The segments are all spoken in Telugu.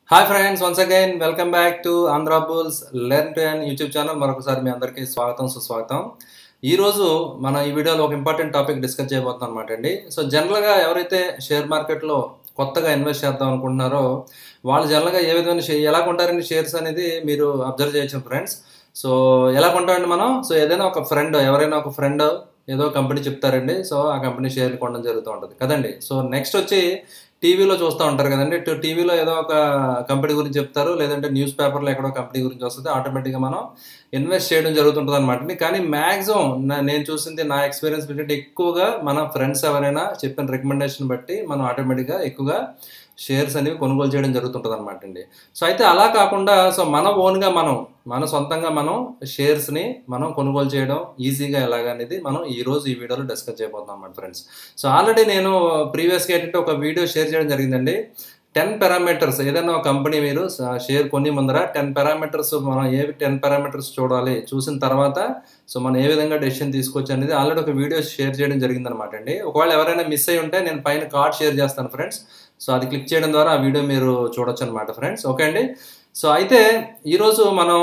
hi friends once again welcome back to Andhra bulls learn to అండ్ యూట్యూబ్ ఛానల్ మరొకసారి మీ అందరికీ స్వాగతం సుస్వాగతం ఈ రోజు మన ఈ వీడియోలో ఒక ఇంపార్టెంట్ టాపిక్ డిస్కస్ చేయబోతున్నాం అనమాట అండి సో జనరల్గా ఎవరైతే షేర్ మార్కెట్లో కొత్తగా ఇన్వెస్ట్ చేద్దాం అనుకుంటున్నారో వాళ్ళు జనరల్గా ఏ విధమైన షే ఎలా కొంటారండి షేర్స్ అనేది మీరు అబ్జర్వ్ చేయొచ్చు ఫ్రెండ్స్ సో ఎలా కొంటామండి మనం సో ఏదైనా ఒక ఫ్రెండ్ ఎవరైనా ఒక ఫ్రెండ్ ఏదో కంపెనీ చెప్తారండి సో ఆ కంపెనీ షేర్లు కొనడం జరుగుతూ ఉంటుంది కదండి సో నెక్స్ట్ వచ్చి టీవీలో చూస్తూ ఉంటారు కదండి టు- టీవీలో ఏదో ఒక కంపెనీ గురించి చెప్తారు లేదంటే న్యూస్ పేపర్లో ఎక్కడో కంపెనీ గురించి వస్తుంది ఆటోమేటిక్గా మనం ఇన్వెస్ట్ చేయడం జరుగుతుంటుంది అనమాట కానీ మ్యాక్సిమం నేను చూసింది నా ఎక్స్పీరియన్స్ ఏంటంటే ఎక్కువగా మన ఫ్రెండ్స్ ఎవరైనా చెప్పిన రికమెండేషన్ బట్టి మనం ఆటోమేటిక్గా ఎక్కువగా షేర్స్ అనేవి కొనుగోలు చేయడం జరుగుతుంటుంది అనమాట అండి సో అయితే అలా కాకుండా సో మన ఓన్గా మనం మన సొంతంగా మనం షేర్స్ని మనం కొనుగోలు చేయడం ఈజీగా ఎలాగనేది మనం ఈ రోజు ఈ వీడియోలో డిస్కస్ చేయబోతున్నాం అన్నమాట ఫ్రెండ్స్ సో ఆల్రెడీ నేను ప్రీవియస్గా ఏంటంటే ఒక వీడియో షేర్ చేయడం జరిగిందండి టెన్ పారామీటర్స్ ఏదైనా ఒక కంపెనీ మీరు షేర్ కొన్ని ముందర టెన్ పారామీటర్స్ మనం ఏ టెన్ పారామీటర్స్ చూడాలి చూసిన తర్వాత సో మనం ఏ విధంగా డెసిషన్ తీసుకోవచ్చు అనేది ఆల్రెడీ ఒక వీడియో షేర్ చేయడం జరిగింది అనమాట అండి ఒకవేళ ఎవరైనా మిస్ అయి ఉంటే నేను పైన కార్డ్ షేర్ చేస్తాను ఫ్రెండ్స్ సో అది క్లిక్ చేయడం ద్వారా ఆ వీడియో మీరు చూడొచ్చు అనమాట ఫ్రెండ్స్ ఓకే అండి సో అయితే ఈరోజు మనం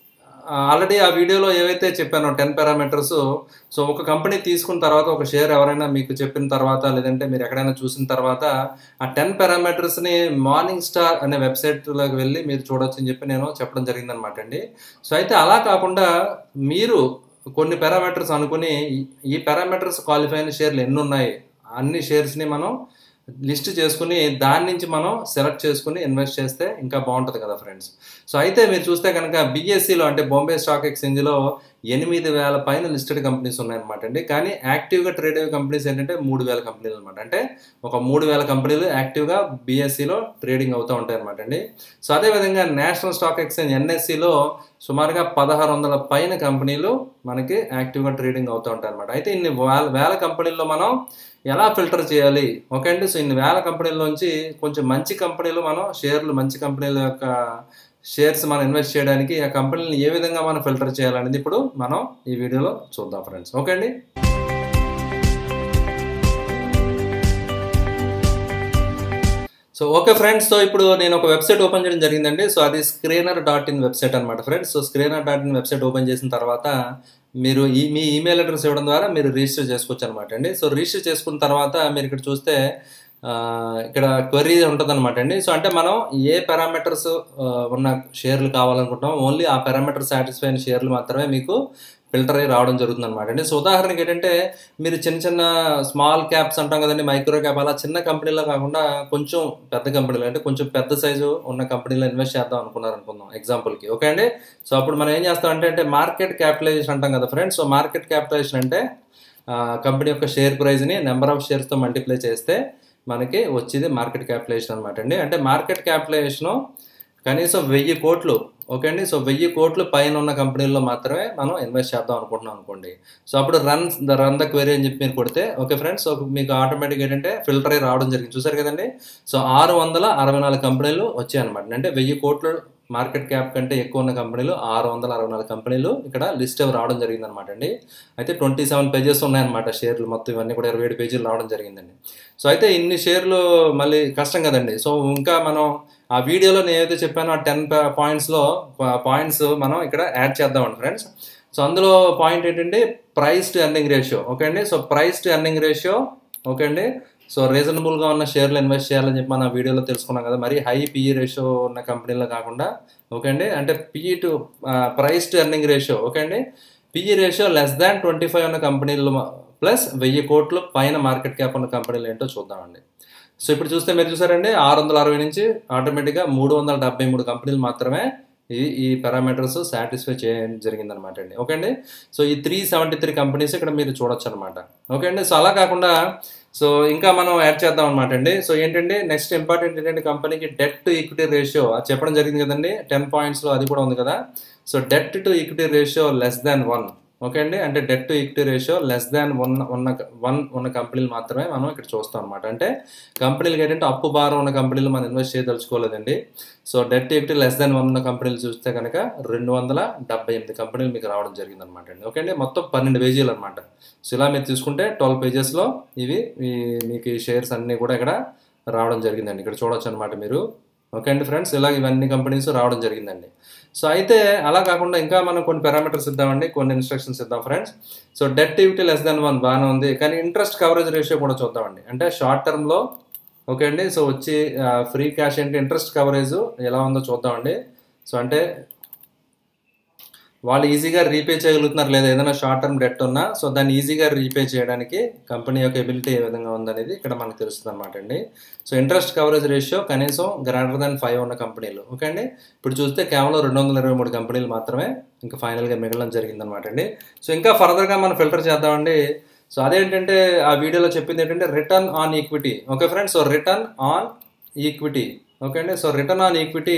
ఆల్రెడీ ఆ వీడియోలో ఏవైతే చెప్పానో టెన్ పారామీటర్స్ సో ఒక కంపెనీ తీసుకున్న తర్వాత ఒక షేర్ ఎవరైనా మీకు చెప్పిన తర్వాత లేదంటే మీరు ఎక్కడైనా చూసిన తర్వాత ఆ టెన్ పారామీటర్స్ని మార్నింగ్ స్టార్ అనే వెబ్సైట్లోకి వెళ్ళి మీరు చూడొచ్చు అని చెప్పి నేను చెప్పడం జరిగిందనమాట అండి సో అయితే అలా కాకుండా మీరు కొన్ని పారామీటర్స్ అనుకుని ఈ- ఈ పారామీటర్స్ క్వాలిఫై అయిన షేర్లు ఎన్ని ఉన్నాయి అన్ని షేర్స్ని మనం లిస్ట్ చేసుకుని దాని నుంచి మనం సెలెక్ట్ చేసుకుని ఇన్వెస్ట్ చేస్తే ఇంకా బాగుంటుంది కదా ఫ్రెండ్స్ సో అయితే మీరు చూస్తే కనుక బీఎస్సీలో అంటే బాంబే స్టాక్ ఎక్స్చేంజ్లో ఎనిమిది వేల పైన లిస్టెడ్ కంపెనీస్ ఉన్నాయన్నమాట అండి కానీ యాక్టివ్గా ట్రేడ్ అయ్యే కంపెనీస్ ఏంటంటే మూడు వేల కంపెనీలు అనమాట అంటే ఒక మూడు వేల కంపెనీలు యాక్టివ్గా బీఎస్సీలో ట్రేడింగ్ అవుతూ ఉంటాయి అనమాట అండి సో అదేవిధంగా నేషనల్ స్టాక్ ఎక్స్చేంజ్ ఎన్ఎస్సిలో సుమారుగా పదహారు వందల పైన కంపెనీలు మనకి యాక్టివ్గా ట్రేడింగ్ అవుతూ ఉంటాయి అనమాట అయితే ఇన్ని వేల వేల కంపెనీల్లో మనం ఎలా ఫిల్టర్ చేయాలి ఓకే అండి సో ఇన్ని వేల కంపెనీల్లోంచి కొంచెం మంచి కంపెనీలు మనం షేర్లు మంచి కంపెనీల యొక్క షేర్స్ మనం ఇన్వెస్ట్ చేయడానికి ఆ కంపెనీని ఏ విధంగా మనం ఫిల్టర్ చేయాలనేది ఇప్పుడు మనం ఈ వీడియోలో చూద్దాం ఫ్రెండ్స్ ఓకే అండి సో ఓకే ఫ్రెండ్స్ సో ఇప్పుడు నేను ఒక వెబ్సైట్ ఓపెన్ చేయడం జరిగిందండి సో అది స్క్రీనర్ డాట్ ఇన్ వెబ్సైట్ అనమాట friends so screener dot in website open చేసిన తర్వాత మీరు ఈ మీ ఈమెయిల్ అడ్రస్ ఇవ్వడం ద్వారా మీరు రిజిస్టర్ చేసుకోవచ్చు అనమాట అండి సో రిజిస్టర్ చేసుకున్న తర్వాత మీరు ఇక్కడ చూస్తే ఆ, ఇక్కడ క్వరీ ఉంటుంది అనమాట అండి సో అంటే మనం ఏ పారామీటర్స్ ఉన్న షేర్లు కావాలనుకుంటాం ఓన్లీ ఆ పారామీటర్ సాటిస్ఫై అయిన షేర్లు మాత్రమే మీకు ఫిల్టర్ అయ్యి రావడం జరుగుతుంది అనమాట అండి సో ఉదాహరణకి ఏంటంటే మీరు చిన్న చిన్న స్మాల్ క్యాప్స్ అంటాం కదండి మైక్రో క్యాప్ అలా చిన్న కంపెనీలో కాకుండా కొంచెం పెద్ద కంపెనీలు అంటే కొంచెం పెద్ద సైజు ఉన్న కంపెనీలో ఇన్వెస్ట్ చేద్దాం అనుకున్నారు అనుకుందాం ఎగ్జాంపుల్కి ఓకే అండి సో అప్పుడు మనం ఏం చేస్తాం అంటే అంటే మార్కెట్ క్యాపిటలైజేషన్ అంటాం కదా ఫ్రెండ్స్ సో మార్కెట్ క్యాపిటలైజేషన్ అంటే కంపెనీ యొక్క షేర్ ప్రైస్ని నెంబర్ ఆఫ్ షేర్స్తో మల్టిప్లై చేస్తే మనకి వచ్చేది మార్కెట్ క్యాపిటలైజేషన్ అనమాట అండి అంటే మార్కెట్ క్యాపిటలైజేషన్ కనీసం వెయ్యి కోట్లు ఓకే అండి సో వెయ్యి కోట్లు పైన ఉన్న కంపెనీల్లో మాత్రమే మనం ఇన్వెస్ట్ చేద్దాం అనుకుంటున్నాం అనుకోండి సో అప్పుడు run the run the query అని చెప్పి మీరు కొడితే ఓకే ఫ్రెండ్స్ సో మీకు ఆటోమేటిక్ ఏంటంటే ఫిల్టర్ అయి రావడం జరిగింది చూసారు కదండి సో ఆరు వందల అరవై నాలుగు కంపెనీలు వచ్చాయి అనమాట అంటే వెయ్యి కోట్లు మార్కెట్ క్యాప్ కంటే ఎక్కువ ఉన్న కంపెనీలు ఆరు వందల అరవై నాలుగు కంపెనీలు ఇక్కడ లిస్ట్ అవి రావడం జరిగింది అనమాట అండి అయితే ట్వంటీ సెవెన్ పేజెస్ ఉన్నాయన్నమాట షేర్లు మొత్తం ఇవన్నీ కూడా ఇరవై ఏడు పేజీలు రావడం జరిగిందండి సో అయితే ఇన్ని షేర్లు మళ్ళీ కష్టం కదండి సో ఇంకా మనం ఆ వీడియోలో నేను ఏదైతే చెప్పానో ఆ టెన్ పాయింట్స్లో పాయింట్స్ మనం ఇక్కడ యాడ్ చేద్దామండి ఫ్రెండ్స్ సో అందులో పాయింట్ ఏంటంటే price to earning ratio okay అండి so price to earning ratio okay అండి సో రీజనబుల్గా ఉన్న షేర్లు ఇన్వెస్ట్ చేయాలని చెప్పి మనం ఆ వీడియోలో తెలుసుకున్నాం కదా మరి హై పిఈ రేషియో ఉన్న కంపెనీలో కాకుండా ఓకే అండి అంటే PE to price to earning ratio okay అండి PE ratio less than twenty five ఉన్న కంపెనీలు ప్లస్ వెయ్యి కోట్లు పైన మార్కెట్ క్యాప్ ఉన్న కంపెనీలు ఏంటో చూద్దామండి సో ఇప్పుడు చూస్తే మీరు చూసారండి ఆరు వందల అరవై నుంచి ఆటోమేటిక్గా మూడు వందల డెబ్బై మూడు కంపెనీలు మాత్రమే ఈ ఈ పారామీటర్స్ సాటిస్ఫై చేయడం జరిగిందనమాట అండి ఓకే అండి సో ఈ త్రీ సెవెంటీ త్రీ కంపెనీస్ ఇక్కడ మీరు చూడొచ్చు అనమాట ఓకే అండి సో అలా కాకుండా సో ఇంకా మనం యాడ్ చేద్దాం అనమాట అండి సో ఏంటంటే నెక్స్ట్ ఇంపార్టెంట్ ఏంటంటే కంపెనీకి డెట్ టు ఈక్విటీ రేషియో అది చెప్పడం జరిగింది కదండి టెన్ పాయింట్స్లో అది కూడా ఉంది కదా so debt to equity ratio less than one okay అండి అంటే debt to equity ratio less than one ఉన్న వన్ ఉన్న కంపెనీలు మాత్రమే మనం ఇక్కడ చూస్తాం అనమాట అంటే కంపెనీలకి ఏంటంటే అప్పు భారం ఉన్న కంపెనీలు మనం ఇన్వెస్ట్ చేయదలుచుకోలేదండి so debt equity less than one ఉన్న కంపెనీలు చూస్తే కనుక రెండు వందల డెబ్బై ఎనిమిది కంపెనీలు మీకు రావడం జరిగింది అనమాట అండి ఓకే అండి మొత్తం పన్నెండు పేజీలు అనమాట సో ఇలా మీరు తీసుకుంటే ట్వెల్వ్ పేజెస్లో ఇవి ఈ మీకు ఈ షేర్స్ అన్నీ కూడా ఇక్కడ రావడం జరిగిందండి ఇక్కడ చూడొచ్చు అనమాట మీరు ఓకే అండి ఫ్రెండ్స్ ఇలా ఇవన్నీ కంపెనీస్ రావడం జరిగిందండి సో అయితే అలా కాకుండా ఇంకా మనం కొన్ని పారామీటర్స్ ఇద్దామండి కొన్ని ఇన్స్ట్రక్షన్స్ ఇద్దాం friends so debt equity less than one బాగానే ఉంది కానీ ఇంట్రెస్ట్ కవరేజ్ రేషియో కూడా చూద్దామండి అంటే షార్ట్ టర్మ్లో ఓకే అండి సో వచ్చి ఫ్రీ క్యాష్ ఏంటి ఇంట్రెస్ట్ కవరేజ్ ఎలా ఉందో చూద్దామండి సో అంటే వాళ్ళు ఈజీగా రీపే చేయగలుగుతున్నారు లేదా ఏదైనా షార్ట్ టర్మ్ డెట్ ఉన్నా సో దాన్ని ఈజీగా రీపే చేయడానికి కంపెనీ యొక్క ఎబిలిటీ ఏ విధంగా ఉందనేది ఇక్కడ మనకు తెలుస్తుంది అనమాట అండి సో ఇంట్రెస్ట్ కవరేజ్ రేషియో కనీసం గ్రేటర్ దాన్ ఫైవ్ ఉన్న కంపెనీలు ఓకే అండి ఇప్పుడు చూస్తే కేవలం రెండు వందల ఇరవై మూడు కంపెనీలు మాత్రమే ఇంకా ఫైనల్గా మిగలడం జరిగిందనమాట అండి సో ఇంకా ఫర్దర్గా మనం ఫిల్టర్ చేద్దామండి సో అదేంటంటే ఆ వీడియోలో చెప్పింది ఏంటంటే return on equity okay friends so return on equity okay అండి so return on equity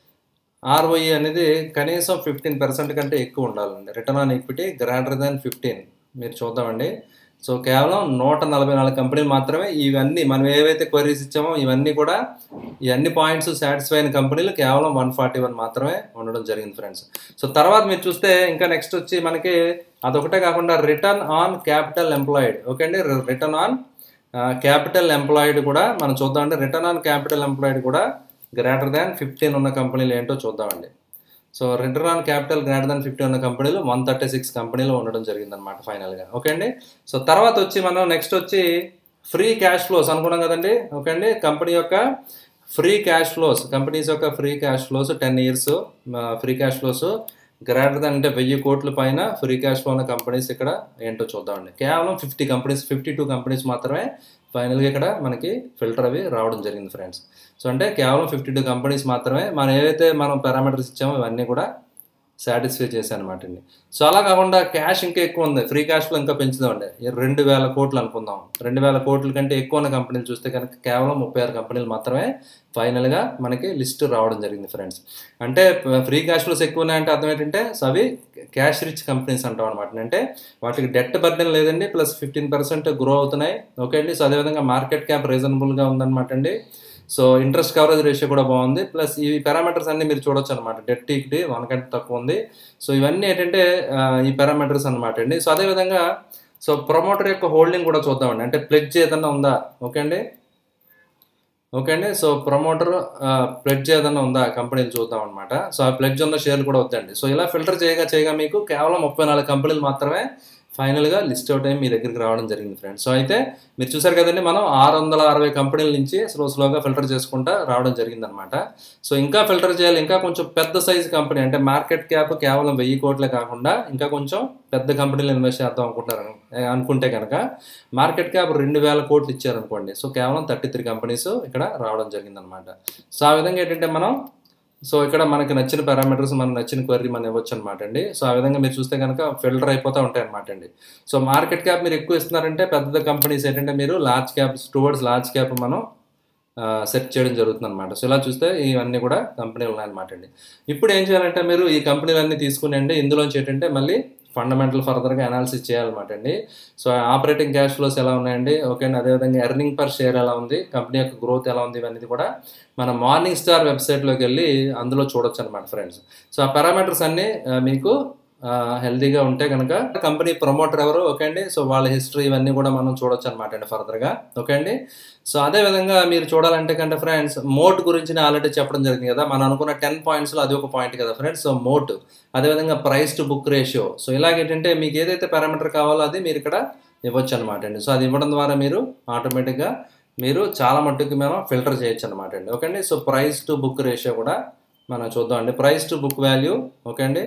ROE అనేది కనీసం ఫిఫ్టీన్ పర్సెంట్ కంటే ఎక్కువ ఉండాలండి return on equity greater than fifteen మీరు చూద్దామండి సో కేవలం నూట నలభై నాలుగు కంపెనీలు మాత్రమే ఇవన్నీ మనం ఏవైతే క్వరీస్ ఇచ్చామో ఇవన్నీ కూడా ఈ అన్ని పాయింట్స్ సాటిస్ఫై అయిన కంపెనీలు కేవలం వన్ ఫార్టీ వన్ మాత్రమే ఉండడం జరిగింది ఫ్రెండ్స్ సో తర్వాత మీరు చూస్తే ఇంకా నెక్స్ట్ వచ్చి మనకి అదొకటే కాకుండా return on capital employed okay అండి రిటర్న్ ఆన్ క్యాపిటల్ ఎంప్లాయిడ్ కూడా మనం చూద్దామండి రిటర్న్ ఆన్ క్యాపిటల్ ఎంప్లాయిడ్ కూడా గ్రేటర్ దాన్ ఫిఫ్టీన్ ఉన్న కంపెనీలు ఏంటో చూద్దామండి so return on capital greater than fifty ఉన్న కంపెనీలు వన్ థర్టీ సిక్స్ కంపెనీలు ఉండడం జరిగింది అనమాట ఫైనల్గా ఓకే అండి సో తర్వాత వచ్చి మనం నెక్స్ట్ వచ్చి ఫ్రీ క్యాష్ ఫ్లోస్ అనుకున్నాం కదండి ఓకే అండి కంపెనీ యొక్క ఫ్రీ క్యాష్ ఫ్లోస్ కంపెనీస్ యొక్క free cash flows ten years free cash flows greater than అంటే వెయ్యి కోట్ల పైన ఫ్రీ క్యాష్ ఫ్లో ఉన్న కంపెనీస్ ఇక్కడ ఏంటో చూద్దామండి కేవలం fifty companies fifty two companies మాత్రమే ఫైనల్గా ఇక్కడ మనకి ఫిల్టర్ అవి రావడం జరిగింది ఫ్రెండ్స్ సో అంటే కేవలం ఫిఫ్టీ టూ కంపెనీస్ మాత్రమే మనం ఏవైతే మనం పారామీటర్స్ ఇచ్చామో ఇవన్నీ కూడా సాటిస్ఫై చేశాను అనమాట అండి సో అలా కాకుండా క్యాష్ ఇంకా ఎక్కువ ఉంది ఫ్రీ క్యాష్లో ఇంకా పెంచుదామండి రెండు వేల కోట్లు అనుకుందాం రెండు వేల కోట్ల కంటే ఎక్కువ ఉన్న కంపెనీలు చూస్తే కనుక కేవలం ముప్పై ఆరు కంపెనీలు మాత్రమే ఫైనల్గా మనకి లిస్ట్ రావడం జరిగింది ఫ్రెండ్స్ అంటే ఫ్రీ క్యాష్ ఫ్లోస్ ఎక్కువ ఉన్నాయంటే అర్థం ఏంటంటే సో అవి క్యాష్ రిచ్ కంపెనీస్ అంటాం అనమాట అంటే వాటికి డెట్ బర్డెన్ లేదండి ప్లస్ ఫిఫ్టీన్ పర్సెంట్ గ్రో అవుతున్నాయి ఓకే అండి సో అదేవిధంగా మార్కెట్ క్యాప్ రీజనబుల్గా ఉందన్నమాట అండి సో ఇంట్రెస్ట్ కవరేజ్ రేషియో కూడా బాగుంది ప్లస్ ఈ పారామీటర్స్ అన్ని మీరు చూడొచ్చు అనమాట డెట్ ఈక్విటీ వన్ కంటే తక్కువ ఉంది సో ఇవన్నీ ఏంటంటే ఈ పారామీటర్స్ అనమాట అండి సో అదేవిధంగా సో ప్రమోటర్ యొక్క హోల్డింగ్ కూడా చూద్దామండి అంటే ప్లెడ్జ్ ఏదన్నా ఉందా ఓకే అండి ఓకే అండి సో ప్రమోటర్ ప్లెడ్జ్ ఏదన్నా ఉందా కంపెనీలు చూద్దాం అనమాట సో ఆ ప్లెడ్జ్ ఉన్న షేర్లు కూడా వద్దండి సో ఇలా ఫిల్టర్ చేయగా చేయగా మీకు కేవలం ముప్పై నాలుగు కంపెనీలు మాత్రమే ఫైనల్గా లిస్ట్ అవుట్ అయ్యి మీ దగ్గరికి రావడం జరిగింది ఫ్రెండ్స్ సో అయితే మీరు చూసారు కదండి మనం ఆరు వందల అరవై కంపెనీల నుంచి స్లో స్లోగా ఫిల్టర్ చేసుకుంటా రావడం జరిగింది అనమాట సో ఇంకా ఫిల్టర్ చేయాలి ఇంకా కొంచెం పెద్ద సైజ్ కంపెనీ అంటే మార్కెట్ క్యాప్ కేవలం వెయ్యి కోట్లే కాకుండా ఇంకా కొంచెం పెద్ద కంపెనీలు ఇన్వెస్ట్ చేద్దాం అనుకుంటారు అనుకుంటే కనుక మార్కెట్ క్యాప్ రెండు వేల కోట్లు ఇచ్చారనుకోండి సో కేవలం థర్టీ త్రీ కంపెనీస్ ఇక్కడ రావడం జరిగింది అనమాట సో ఆ విధంగా ఏంటంటే మనం సో ఇక్కడ మనకి నచ్చిన పారామీటర్స్ మనకు నచ్చిన క్వరీ మనం ఇవ్వచ్చు అనమాట అండి సో ఆ విధంగా మీరు చూస్తే కనుక ఫిల్టర్ అయిపోతూ ఉంటాయి అనమాట అండి సో మార్కెట్ క్యాప్ మీరు ఎక్కువ ఇస్తున్నారంటే పెద్ద కంపెనీస్ ఏంటంటే మీరు large caps towards large cap మనం సెట్ చేయడం జరుగుతుంది అనమాట సో ఇలా చూస్తే ఇవన్నీ కూడా కంపెనీలు ఉన్నాయన్నమాట అండి ఇప్పుడు ఏం చేయాలంటే మీరు ఈ కంపెనీలన్నీ తీసుకుని అండి ఇందులోంచి ఏంటంటే మళ్ళీ ఫండమెంటల్ ఫర్దర్గా అనాలిసిస్ చేయాలన్నమాట అండి సో ఆపరేటింగ్ క్యాష్ ఫ్లోస్ ఎలా ఉన్నాయండి ఓకే అండి అదేవిధంగా ఎర్నింగ్ పర్ షేర్ ఎలా ఉంది కంపెనీ యొక్క గ్రోత్ ఎలా ఉంది ఇవన్నీ కూడా మన మార్నింగ్ స్టార్ వెబ్సైట్లోకి వెళ్ళి అందులో చూడొచ్చు అనమాట ఫ్రెండ్స్ సో ఆ పారామీటర్స్ అన్నీ మీకు హెల్తీగా ఉంటే కనుక కంపెనీ ప్రమోటర్ ఎవరు ఓకే అండి సో వాళ్ళ హిస్టరీ ఇవన్నీ కూడా మనం చూడొచ్చు అనమాట అండి ఫర్దర్గా ఓకే అండి సో అదే విధంగా మీరు చూడాలంటే కంటే ఫ్రెండ్స్ మోట్ గురించి ఆల్రెడీ చెప్పడం జరిగింది కదా మనం అనుకున్న టెన్ పాయింట్స్లో అది ఒక పాయింట్ కదా ఫ్రెండ్స్ సో మోట్ అదేవిధంగా price to book ratio so ఇలాగేంటంటే మీకు ఏదైతే పారామీటర్ కావాలో అది మీరు ఇక్కడ ఇవ్వచ్చు అనమాట అండి సో అది ఇవ్వడం ద్వారా మీరు ఆటోమేటిక్గా మీరు చాలా మట్టుకు మనం ఫిల్టర్ చేయొచ్చు అనమాట అండి ఓకే అండి so price to book ratio కూడా మనం చూద్దాం అండి price to book value okay అండి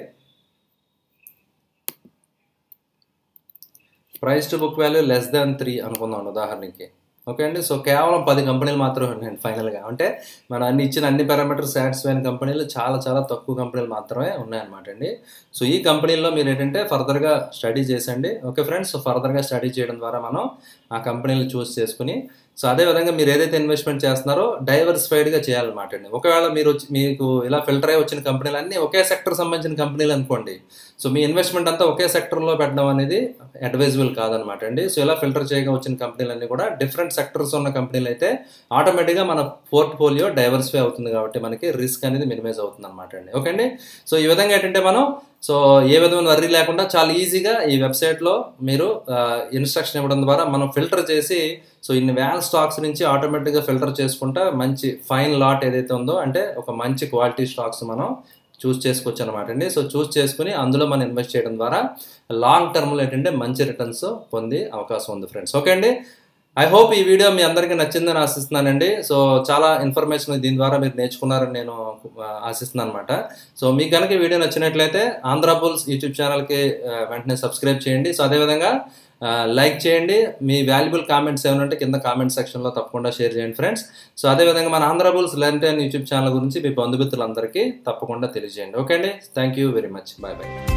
price to book value less than three అనుకుందాం ఉదాహరణకి ఓకే అండి సో కేవలం పది కంపెనీలు మాత్రమే ఉన్నాయండి ఫైనల్గా అంటే మనం అన్ని ఇచ్చిన అన్ని పారామీటర్స్ సాటిస్ఫై అయిన కంపెనీలు చాలా చాలా తక్కువ కంపెనీలు మాత్రమే ఉన్నాయన్నమాట అండి సో ఈ కంపెనీల్లో మీరు ఏంటంటే ఫర్దర్గా స్టడీ చేసండి ఓకే ఫ్రెండ్స్ సో ఫర్దర్గా స్టడీ చేయడం ద్వారా మనం ఆ కంపెనీలు చూస్ చేసుకుని సో అదేవిధంగా మీరు ఏదైతే ఇన్వెస్ట్మెంట్ చేస్తున్నారో డైవర్సిఫైడ్గా చేయాలన్నమాట అండి ఒకవేళ మీరు వచ్చి మీకు ఇలా ఫిల్టర్ అయ్యి వచ్చిన కంపెనీలు అన్నీ ఒకే సెక్టర్ సంబంధించిన కంపెనీలు అనుకోండి సో మీ ఇన్వెస్ట్మెంట్ అంతా ఒకే సెక్టర్లో పెట్టడం అనేది అడ్వైజబుల్ కాదనమాట అండి సో ఇలా ఫిల్టర్ చేయగా వచ్చిన కంపెనీలన్నీ కూడా డిఫరెంట్ సెక్టర్స్ ఉన్న కంపెనీలు అయితే ఆటోమేటిక్గా మన పోర్ట్ఫోలియో డైవర్సిఫై అవుతుంది కాబట్టి మనకి రిస్క్ అనేది మినిమైజ్ అవుతుంది అనమాట అండి ఓకే అండి సో ఈ విధంగా ఏంటంటే మనం సో ఏ విధమైన వర్రీ లేకుండా చాలా ఈజీగా ఈ వెబ్సైట్లో మీరు ఇన్స్ట్రక్షన్ ఇవ్వడం ద్వారా మనం ఫిల్టర్ చేసి సో ఇన్ని వేల స్టాక్స్ నుంచి ఆటోమేటిక్గా ఫిల్టర్ చేసుకుంటా మంచి ఫైన్ లాట్ ఏదైతే ఉందో అంటే ఒక మంచి క్వాలిటీ స్టాక్స్ మనం చూస్ చేసుకోవచ్చు అనమాట అండి సో చూస్ చేసుకుని అందులో మనం ఇన్వెస్ట్ చేయడం ద్వారా లాంగ్ టర్మ్లో ఏంటంటే మంచి రిటర్న్స్ పొందే అవకాశం ఉంది ఫ్రెండ్స్ ఓకే అండి ఐ హోప్ ఈ వీడియో మీ అందరికీ నచ్చిందని ఆశిస్తున్నానండి సో చాలా ఇన్ఫర్మేషన్ దీని ద్వారా మీరు నేర్చుకున్నారని నేను ఆ, ఆశిస్తున్నాను అనమాట సో మీకు కనుక ఈ వీడియో నచ్చినట్లయితే ఆంధ్ర బుల్స్ యూట్యూబ్ ఛానల్కి ఆ, వెంటనే సబ్స్క్రైబ్ చేయండి సో అదేవిధంగా ఆ, లైక్ చేయండి మీ వాల్యుబుల్ కామెంట్స్ ఏమైనా ఉంటే కింద కామెంట్ సెక్షన్లో తప్పకుండా షేర్ చేయండి ఫ్రెండ్స్ సో అదేవిధంగా మన Andhra bulls learn to earn YouTube channel గురించి మీ బంధుమిత్రులందరికీ తప్పకుండా తెలియజేయండి ఓకే అండి thank you very much bye bye